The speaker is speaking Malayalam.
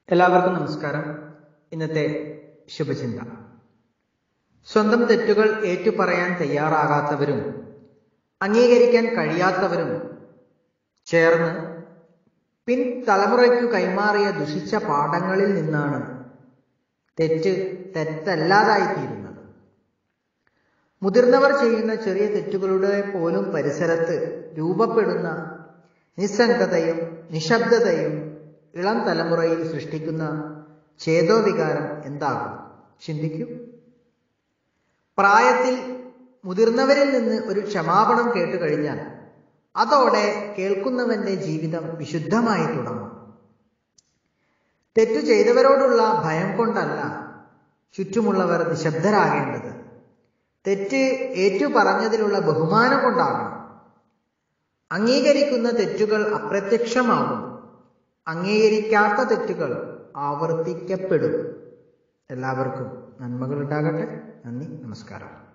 എല്ലാവർക്കും നമസ്കാരം ഇന്നത്തെ ശുഭചിന്ത സ്വന്തം തെറ്റുകൾ ഏറ്റുപറയാൻ തയ്യാറാകാത്തവരും അംഗീകരിക്കാൻ കഴിയാത്തവരും ചേർന്ന് പിൻ തലമുറയ്ക്കു കൈമാറിയ ദുഷിച്ച പാഠങ്ങളിൽ നിന്നാണ് തെറ്റ് തെറ്റല്ലാതായിത്തീരുന്നത് മുതിർന്നവർ ചെയ്യുന്ന ചെറിയ തെറ്റുകളുടെ പോലും പരിസരത്ത് രൂപപ്പെടുന്ന നിസ്സംഗതയും നിശബ്ദതയും ഇളം തലമുറയിൽ സൃഷ്ടിക്കുന്ന ചേതോവികാരം എന്താകും ചിന്തിക്കൂ പ്രായത്തിൽ മുതിർന്നവരിൽ നിന്ന് ഒരു ക്ഷമാപണം കേട്ടു കഴിഞ്ഞാൽ അതോടെ കേൾക്കുന്നവന്റെ ജീവിതം വിശുദ്ധമായി തുടങ്ങും തെറ്റു ചെയ്തവരോടുള്ള ഭയം കൊണ്ടല്ല ചുറ്റുമുള്ളവർ നിശബ്ദരാകേണ്ടത് തെറ്റ് ഏറ്റു പറഞ്ഞതിലുള്ള ബഹുമാനം കൊണ്ടാകണം അംഗീകരിക്കുന്ന തെറ്റുകൾ അപ്രത്യക്ഷമാകും അംഗീകരിക്കാത്ത തെറ്റുകൾ ആവർത്തിക്കപ്പെടും എല്ലാവർക്കും നന്മകൾ ഉണ്ടാകട്ടെ നന്ദി നമസ്കാരം